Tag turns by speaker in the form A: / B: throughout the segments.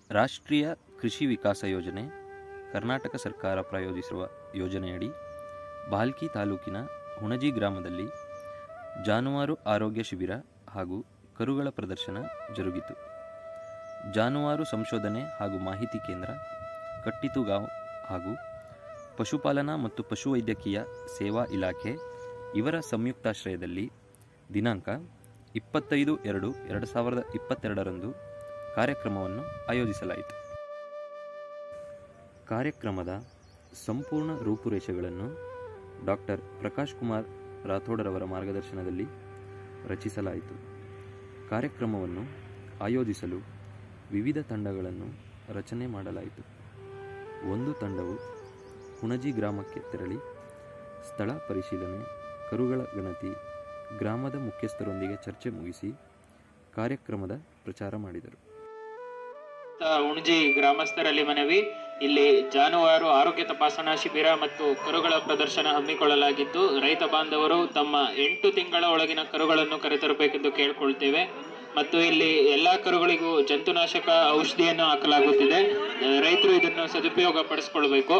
A: ರಾಷ್ಟ್ರೀಯ ಕೃಷಿ ವಿಕಾಸ ಯೋಜನೆ ಕರ್ನಾಟಕ ಸರ್ಕಾರ ಪ್ರಾಯೋಜಿಸಿರುವ ಯೋಜನೆಯಡಿ ಬಾಲ್ಕಿ ತಾಲೂಕಿನ ಹುಣಜಿ ಗ್ರಾಮದಲ್ಲಿ ಜಾನುವಾರು ಆರೋಗ್ಯ ಶಿಬಿರ ಹಾಗೂ ಕರುಗಳ ಪ್ರದರ್ಶನ ಜರುಗಿತು ಜಾನುವಾರು ಸಂಶೋಧನೆ ಹಾಗೂ ಮಾಹಿತಿ ಕೇಂದ್ರ ಕಟ್ಟಿತುಗಾಂವ್ ಹಾಗೂ ಪಶುಪಾಲನಾ ಮತ್ತು ಪಶುವೈದ್ಯಕೀಯ ಸೇವಾ ಇಲಾಖೆ ಇವರ ಸಂಯುಕ್ತಾಶ್ರಯದಲ್ಲಿ ದಿನಾಂಕ ಇಪ್ಪತ್ತೈದು ಎರಡು ಎರಡು ಸಾವಿರದ ಇಪ್ಪತ್ತೆರಡರಂದು ಕಾರ್ಯಕ್ರಮವನ್ನು ಆಯೋಜಿಸಲಾಯಿತು ಕಾರ್ಯಕ್ರಮದ ಸಂಪೂರ್ಣ ರೂಪುರೇಷೆಗಳನ್ನು ಡಾಕ್ಟರ್ ಪ್ರಕಾಶ್ ಕುಮಾರ್ ರಾಥೋಡರವರ ಮಾರ್ಗದರ್ಶನದಲ್ಲಿ ರಚಿಸಲಾಯಿತು ಕಾರ್ಯಕ್ರಮವನ್ನು ಆಯೋಜಿಸಲು ವಿವಿಧ ತಂಡಗಳನ್ನು ರಚನೆ ಮಾಡಲಾಯಿತು ಒಂದು ತಂಡವು ಹುಣಜಿ ಗ್ರಾಮಕ್ಕೆ ತೆರಳಿ ಸ್ಥಳ ಪರಿಶೀಲನೆ ಕರುಗಳ ಗಣತಿ ಗ್ರಾಮದ ಮುಖ್ಯಸ್ಥರೊಂದಿಗೆ ಚರ್ಚೆ ಮುಗಿಸಿ ಕಾರ್ಯಕ್ರಮದ ಪ್ರಚಾರ ಮಾಡಿದರು
B: ಉಣಜಿ ಗ್ರಾಮಸ್ಥರಲ್ಲಿ ಮನವಿ ಇಲ್ಲಿ ಜಾನುವಾರು ಆರೋಗ್ಯ ತಪಾಸಣಾ ಶಿಬಿರ ಮತ್ತು ಕರುಗಳ ಪ್ರದರ್ಶನ ಹಮ್ಮಿಕೊಳ್ಳಲಾಗಿದ್ದು ರೈತ ಬಾಂಧವರು ತಮ್ಮ ಎಂಟು ತಿಂಗಳ ಒಳಗಿನ ಕರುಗಳನ್ನು ಕರೆತರಬೇಕೆಂದು ಕೇಳ್ಕೊಳ್ತೇವೆ ಮತ್ತು ಇಲ್ಲಿ ಎಲ್ಲಾ ಕರುಗಳಿಗೂ ಜಂತುನಾಶಕ ಔಷಧಿಯನ್ನು ಹಾಕಲಾಗುತ್ತಿದೆ ಅಹ್, ರೈತರು ಇದನ್ನು ಸದುಪಯೋಗ ಪಡಿಸ್ಕೊಳ್ಬೇಕು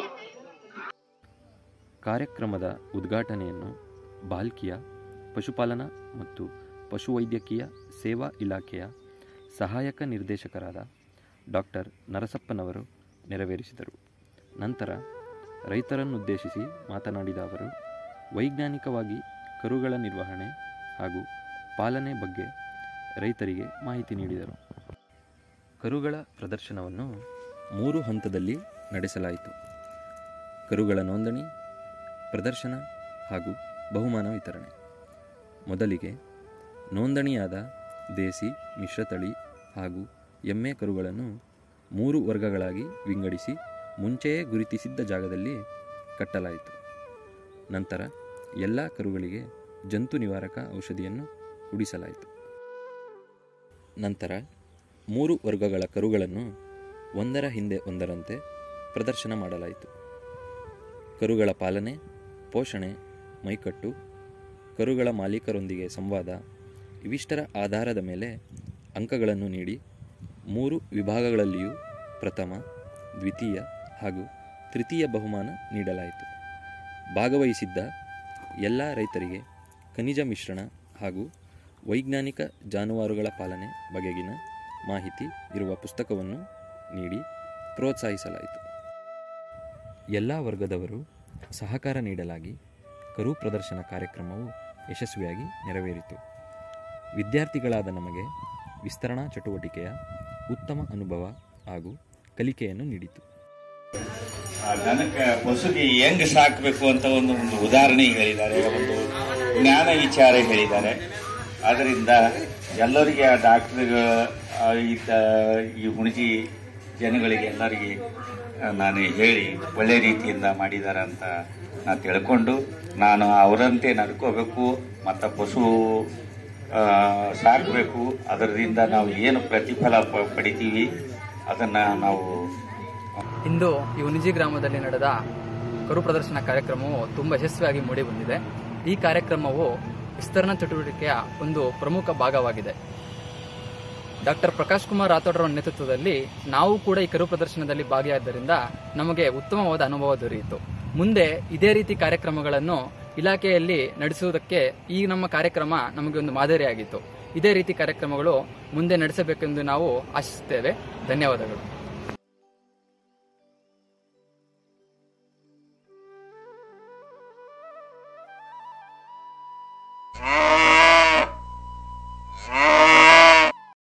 A: ಕಾರ್ಯಕ್ರಮದ ಉದ್ಘಾಟನೆಯನ್ನು ಬಾಲ್ಕಿಯ ಪಶುಪಾಲನಾ ಮತ್ತು ಪಶುವೈದ್ಯಕೀಯ ಸೇವಾ ಇಲಾಖೆಯ ಸಹಾಯಕ ನಿರ್ದೇಶಕರಾದ ಡಾಕ್ಟರ್ ನರಸಪ್ಪನವರು ನೆರವೇರಿಸಿದರು ನಂತರ ರೈತರನ್ನುದ್ದೇಶಿಸಿ ಮಾತನಾಡಿದ ಅವರು ವೈಜ್ಞಾನಿಕವಾಗಿ ಕರುಗಳ ನಿರ್ವಹಣೆ ಹಾಗೂ ಪಾಲನೆ ಬಗ್ಗೆ ರೈತರಿಗೆ ಮಾಹಿತಿ ನೀಡಿದರು ಕರುಗಳ ಪ್ರದರ್ಶನವನ್ನು ಮೂರು ಹಂತದಲ್ಲಿ ನಡೆಸಲಾಯಿತು ಕರುಗಳ ನೋಂದಣಿ ಪ್ರದರ್ಶನ ಹಾಗೂ ಬಹುಮಾನ ವಿತರಣೆ ಮೊದಲಿಗೆ ನೋಂದಣಿಯಾದ ದೇಸಿ ಮಿಶ್ರತಳಿ ಹಾಗೂ ಎಮ್ಮೆ ಕರುಗಳನ್ನು ಮೂರು ವರ್ಗಗಳಾಗಿ ವಿಂಗಡಿಸಿ ಮುಂಚೆಯೇ ಗುರುತಿಸಿದ್ದ ಜಾಗದಲ್ಲಿ ಕಟ್ಟಲಾಯಿತು ನಂತರ ಎಲ್ಲ ಕರುಗಳಿಗೆ ಜಂತು ನಿವಾರಕ ಔಷಧಿಯನ್ನು ಕುಡಿಸಲಾಯಿತು ನಂತರ ಮೂರು ವರ್ಗಗಳ ಕರುಗಳನ್ನು ಒಂದರ ಹಿಂದೆ ಒಂದರಂತೆ ಪ್ರದರ್ಶನ ಮಾಡಲಾಯಿತು ಕರುಗಳ ಪಾಲನೆ ಪೋಷಣೆ ಮೈಕಟ್ಟು ಕರುಗಳ ಮಾಲೀಕರೊಂದಿಗೆ ಸಂವಾದ ಇವಿಷ್ಟರ ಆಧಾರದ ಮೇಲೆ ಅಂಕಗಳನ್ನು ನೀಡಿ ಮೂರು ವಿಭಾಗಗಳಲ್ಲಿಯೂ ಪ್ರಥಮ ದ್ವಿತೀಯ ಹಾಗೂ ತೃತೀಯ ಬಹುಮಾನ ನೀಡಲಾಯಿತು ಭಾಗವಹಿಸಿದ್ದ ಎಲ್ಲ ರೈತರಿಗೆ ಖನಿಜ ಮಿಶ್ರಣ ಹಾಗೂ ವೈಜ್ಞಾನಿಕ ಜಾನುವಾರುಗಳ ಪಾಲನೆ ಬಗೆಗಿನ ಮಾಹಿತಿ ಇರುವ ಪುಸ್ತಕವನ್ನು ನೀಡಿ ಪ್ರೋತ್ಸಾಹಿಸಲಾಯಿತು ಎಲ್ಲ ವರ್ಗದವರು ಸಹಕಾರ ನೀಡಲಾಗಿ ಕರು ಪ್ರದರ್ಶನ ಕಾರ್ಯಕ್ರಮವು ಯಶಸ್ವಿಯಾಗಿ ನೆರವೇರಿತು ವಿದ್ಯಾರ್ಥಿಗಳಾದ ನಮಗೆ ವಿಸ್ತರಣಾ ಚಟುವಟಿಕೆಯ ಉತ್ತಮ ಅನುಭವ ಹಾಗೂ ಕಲಿಕೆಯನ್ನು ನೀಡಿತು
C: ಆ ದನಕ್ಕೆ ಪಶುಗೆ ಹೆಂಗ್ ಸಾಕಬೇಕು ಅಂತ ಒಂದು ಒಂದು ಉದಾಹರಣೆ ಹೇಳಿದ್ದಾರೆ ಒಂದು ಜ್ಞಾನ ವಿಚಾರ ಹೇಳಿದ್ದಾರೆ ಅದರಿಂದ ಎಲ್ಲರಿಗೆ ಆ ಡಾಕ್ಟರ್ ಇದ್ದ ಈ ಹುಣಜಿ ಜನಗಳಿಗೆ ಎಲ್ಲರಿಗೆ ಆ, ನಾನು ಹೇಳಿ ಒಳ್ಳೆ ರೀತಿಯಿಂದ ಮಾಡಿದ್ದಾರೆ ಅಂತ ನಾನು ತಿಳ್ಕೊಂಡು ನಾನು ಅವರಂತೆ ನಡ್ಕೋಬೇಕು ಮತ್ತು ಪಶು ಆ, ಸಾಕಬೇಕು ಅದರಿಂದ ನಾವು ಏನು ಪ್ರತಿಫಲ ಪ- ಪಡಿತೀವಿ ಅದನ್ನು ನಾವು
D: ಇಂದು ಈ ಉನಿಜಿ ಗ್ರಾಮದಲ್ಲಿ ನಡೆದ ಕರು ಪ್ರದರ್ಶನ ಕಾರ್ಯಕ್ರಮವು ತುಂಬ ಯಶಸ್ವಿಯಾಗಿ ಮೂಡಿಬಂದಿದೆ ಈ ಕಾರ್ಯಕ್ರಮವು ವಿಸ್ತರಣಾ ಚಟುವಟಿಕೆಯ ಒಂದು ಪ್ರಮುಖ ಭಾಗವಾಗಿದೆ ಡಾಕ್ಟರ್ ಪ್ರಕಾಶ್ ಕುಮಾರ್ ರಾಥೋಡ್ರ ನೇತೃತ್ವದಲ್ಲಿ ನಾವು ಕೂಡ ಈ ಕರು ಪ್ರದರ್ಶನದಲ್ಲಿ ಭಾಗಿಯಾದ್ದರಿಂದ ನಮಗೆ ಉತ್ತಮವಾದ ಅನುಭವ ದೊರೆಯಿತು ಮುಂದೆ ಇದೇ ರೀತಿ ಕಾರ್ಯಕ್ರಮಗಳನ್ನು ಇಲಾಖೆಯಲ್ಲಿ ನಡೆಸುವುದಕ್ಕೆ ಈ ನಮ್ಮ ಕಾರ್ಯಕ್ರಮ ನಮಗೆ ಒಂದು ಮಾದರಿಯಾಗಿತ್ತು ಇದೇ ರೀತಿ ಕಾರ್ಯಕ್ರಮಗಳು ಮುಂದೆ ನಡೆಸಬೇಕೆಂದು ನಾವು ಆಶಿಸುತ್ತೇವೆ ಧನ್ಯವಾದಗಳು